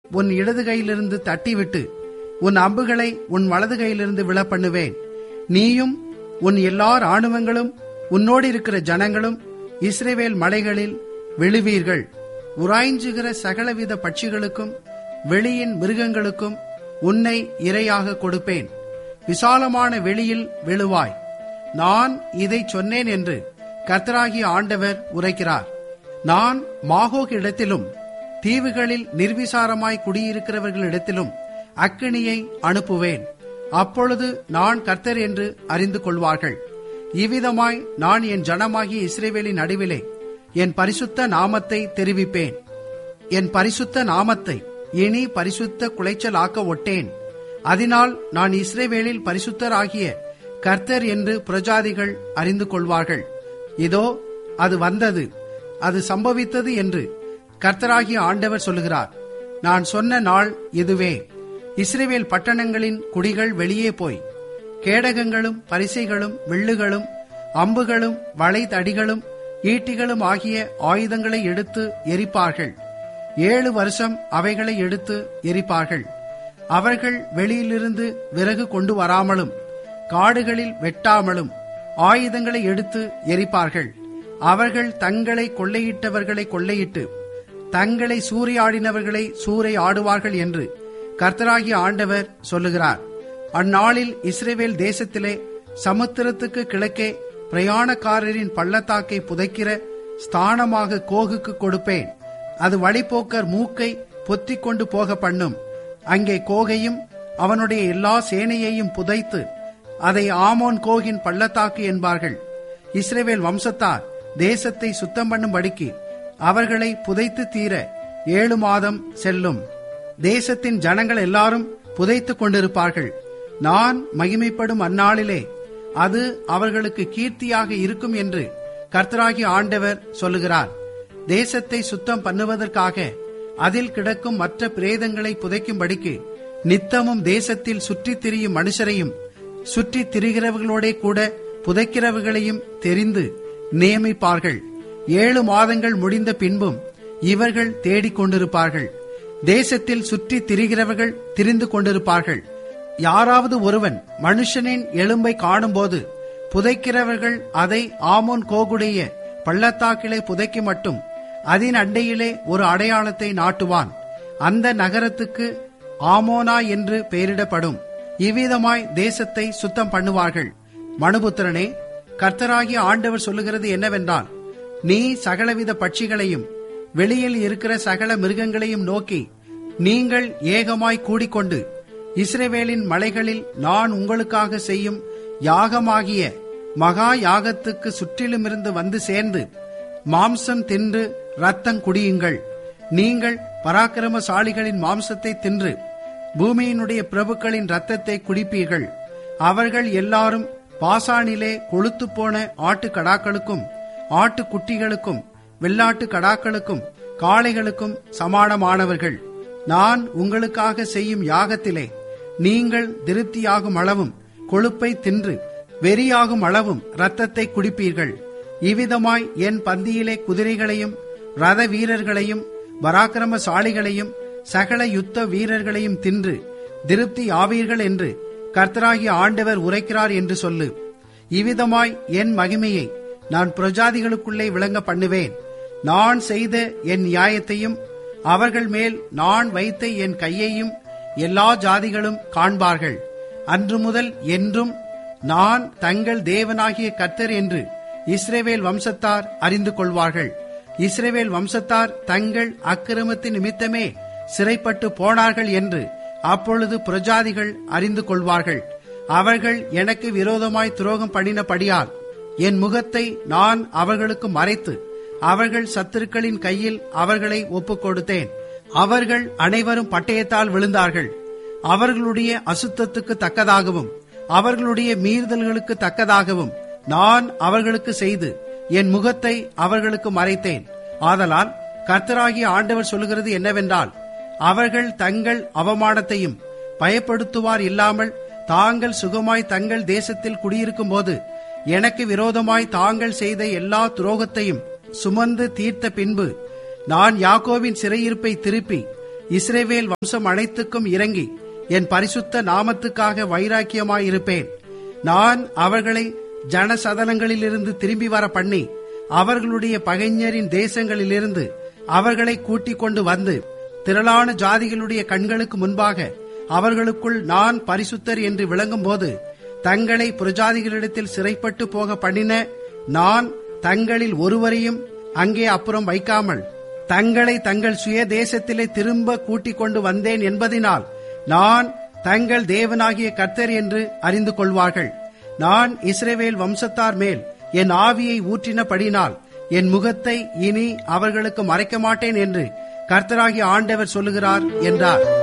உன் இடது கையிலிருந்து தட்டிவிட்டு உன் அம்புகளை உன் வலது கையிலிருந்து விழ பண்ணுவேன் நீயும் உன் எல்லா ராணுவங்களும் உன்னோடு இருக்கிற ஜனங்களும் இஸ்ரேவேல் மலைகளில் விழுவீர்கள் உராய்ஞ்சுகிற சகலவித பட்சிகளுக்கும் வெளியின் மிருகங்களுக்கும் உன்னை இரையாக கொடுப்பேன் விசாலமான வெளியில் விழுவாய் நான் இதை சொன்னேன் என்று கர்த்தராகிய ஆண்டவர் உரைக்கிறார் நான் மாகோக் இடத்திலும் தீவுகளில் நிர்விசாரமாய் குடியிருக்கிறவர்களிடத்திலும் அக்கினியை அனுப்புவேன் அப்பொழுது நான் கர்த்தர் என்று அறிந்து கொள்வார்கள் இவ்விதமாய் நான் என் ஜனமாகிய இஸ்ரேவேலின் நடுவிலே என் பரிசுத்த நாமத்தை தெரிவிப்பேன் என் பரிசுத்த நாமத்தை இனி பரிசுத்த குலைச்சலாக்க ஒட்டேன் அதனால் நான் இஸ்ரேவேலில் பரிசுத்தராகிய கர்த்தர் என்று பிரஜாதிகள் அறிந்து கொள்வார்கள் இதோ அது வந்தது அது சம்பவித்தது என்று கர்த்தராகிய ஆண்டவர் சொல்லுகிறார் நான் சொன்ன நாள் இதுவே இஸ்ரேவேல் பட்டணங்களின் குடிகள் வெளியே போய் கேடகங்களும் பரிசைகளும் வில்லுகளும் அம்புகளும் வளைதடிகளும் ஈட்டிகளும் ஆகிய ஆயுதங்களை எடுத்து எரிப்பார்கள் ஏழு வருஷம் அவைகளை எடுத்து எரிப்பார்கள் அவர்கள் வெளியிலிருந்து விறகு கொண்டு வராமலும் காடுகளில் வெட்டாமலும் ஆயுதங்களை எடுத்து எரிப்பார்கள் அவர்கள் தங்களை கொள்ளையிட்டவர்களை கொள்ளையிட்டு தங்களை சூறையாடினவர்களை சூறை ஆடுவார்கள் என்று கர்த்தராகிய ஆண்டவர் சொல்லுகிறார் அந்நாளில் இஸ்ரேவேல் தேசத்திலே சமுத்திரத்துக்கு கிழக்கே பிரயாணக்காரரின் பள்ளத்தாக்கை புதைக்கிற ஸ்தானமாக கோகுக்கு கொடுப்பேன் அது வழிபோக்கர் மூக்கை பொத்திக் கொண்டு போக பண்ணும் அங்கே கோகையும் அவனுடைய எல்லா சேனையையும் புதைத்து அதை ஆமோன் கோகின் பள்ளத்தாக்கு என்பார்கள் இஸ்ரேவேல் வம்சத்தார் தேசத்தை சுத்தம் பண்ணும்படிக்கு அவர்களை புதைத்து தீர ஏழு மாதம் செல்லும் தேசத்தின் ஜனங்கள் எல்லாரும் புதைத்துக் கொண்டிருப்பார்கள் நான் மகிமைப்படும் அந்நாளிலே அது அவர்களுக்கு கீர்த்தியாக இருக்கும் என்று கர்த்தராகிய ஆண்டவர் சொல்லுகிறார் தேசத்தை சுத்தம் பண்ணுவதற்காக அதில் கிடக்கும் மற்ற பிரேதங்களை புதைக்கும்படிக்கு நித்தமும் தேசத்தில் சுற்றித் திரியும் மனுஷரையும் சுற்றித் திரிகிறவர்களோடே கூட புதைக்கிறவர்களையும் தெரிந்து நியமிப்பார்கள் ஏழு மாதங்கள் முடிந்த பின்பும் இவர்கள் தேடிக் கொண்டிருப்பார்கள் தேசத்தில் சுற்றித் திரிகிறவர்கள் திரிந்து கொண்டிருப்பார்கள் யாராவது ஒருவன் மனுஷனின் எலும்பை காணும்போது புதைக்கிறவர்கள் அதை ஆமோன் கோகுடைய பள்ளத்தாக்கிலே புதைக்க மட்டும் அதன் அண்டையிலே ஒரு அடையாளத்தை நாட்டுவான் அந்த நகரத்துக்கு ஆமோனா என்று பெயரிடப்படும் இவ்விதமாய் தேசத்தை சுத்தம் பண்ணுவார்கள் மனுபுத்திரனே கர்த்தராகிய ஆண்டவர் சொல்லுகிறது என்னவென்றால் நீ சகலவித பட்சிகளையும் வெளியில் இருக்கிற சகல மிருகங்களையும் நோக்கி நீங்கள் ஏகமாய் கூடிக்கொண்டு இஸ்ரேவேலின் மலைகளில் நான் உங்களுக்காக செய்யும் யாகமாகிய மகா யாகத்துக்கு சுற்றிலுமிருந்து வந்து சேர்ந்து மாம்சம் தின்று ரத்தம் குடியுங்கள் நீங்கள் பராக்கிரமசாலிகளின் மாம்சத்தை தின்று பூமியினுடைய பிரபுக்களின் ரத்தத்தை குடிப்பீர்கள் அவர்கள் எல்லாரும் பாசானிலே கொழுத்து போன ஆட்டு கடாக்களுக்கும் ஆட்டு குட்டிகளுக்கும் வெள்ளாட்டு கடாக்களுக்கும் காளைகளுக்கும் சமானமானவர்கள் நான் உங்களுக்காக செய்யும் யாகத்திலே நீங்கள் திருப்தியாகும் அளவும் கொழுப்பை தின்று வெறியாகும் அளவும் இரத்தத்தை குடிப்பீர்கள் இவ்விதமாய் என் பந்தியிலே குதிரைகளையும் ரத வீரர்களையும் பராக்கிரமசாலிகளையும் சகல யுத்த வீரர்களையும் தின்று திருப்தி ஆவீர்கள் என்று கர்த்தராகிய ஆண்டவர் உரைக்கிறார் என்று சொல்லு இவ்விதமாய் என் மகிமையை நான் பிரஜாதிகளுக்குள்ளே விளங்க பண்ணுவேன் நான் செய்த என் நியாயத்தையும் அவர்கள் மேல் நான் வைத்த என் கையையும் எல்லா ஜாதிகளும் காண்பார்கள் அன்று முதல் என்றும் நான் தங்கள் தேவனாகிய கர்த்தர் என்று இஸ்ரேவேல் வம்சத்தார் அறிந்து கொள்வார்கள் இஸ்ரேவேல் வம்சத்தார் தங்கள் அக்கிரமத்தின் நிமித்தமே சிறைப்பட்டு போனார்கள் என்று அப்பொழுது பிரஜாதிகள் அறிந்து கொள்வார்கள் அவர்கள் எனக்கு விரோதமாய் துரோகம் பண்ணினபடியால் என் முகத்தை நான் அவர்களுக்கு மறைத்து அவர்கள் சத்துருக்களின் கையில் அவர்களை ஒப்புக் கொடுத்தேன் அவர்கள் அனைவரும் பட்டயத்தால் விழுந்தார்கள் அவர்களுடைய அசுத்தத்துக்கு தக்கதாகவும் அவர்களுடைய மீறுதல்களுக்கு தக்கதாகவும் நான் அவர்களுக்கு செய்து என் முகத்தை அவர்களுக்கு மறைத்தேன் ஆதலால் கர்த்தராகிய ஆண்டவர் சொல்லுகிறது என்னவென்றால் அவர்கள் தங்கள் அவமானத்தையும் பயப்படுத்துவார் இல்லாமல் தாங்கள் சுகமாய் தங்கள் தேசத்தில் குடியிருக்கும் போது எனக்கு விரோதமாய் தாங்கள் செய்த எல்லா துரோகத்தையும் சுமந்து தீர்த்த பின்பு நான் யாக்கோவின் சிறையிருப்பை திருப்பி இஸ்ரேவேல் வம்சம் அனைத்துக்கும் இறங்கி என் பரிசுத்த நாமத்துக்காக வைராக்கியமாயிருப்பேன் நான் அவர்களை ஜனசதனங்களிலிருந்து திரும்பி வர பண்ணி அவர்களுடைய பகைஞரின் தேசங்களிலிருந்து அவர்களை கூட்டிக் கொண்டு வந்து திரளான ஜாதிகளுடைய கண்களுக்கு முன்பாக அவர்களுக்குள் நான் பரிசுத்தர் என்று விளங்கும்போது தங்களை புரஜாதிகளிடத்தில் சிறைப்பட்டு போக பண்ணின நான் தங்களில் ஒருவரையும் அங்கே அப்புறம் வைக்காமல் தங்களை தங்கள் சுய தேசத்திலே திரும்ப கூட்டிக் கொண்டு வந்தேன் என்பதினால் நான் தங்கள் தேவனாகிய கர்த்தர் என்று அறிந்து கொள்வார்கள் நான் இஸ்ரேவேல் வம்சத்தார் மேல் என் ஆவியை ஊற்றினபடினால் என் முகத்தை இனி அவர்களுக்கு மறைக்க மாட்டேன் என்று கர்த்தராகிய ஆண்டவர் சொல்லுகிறார் என்றார்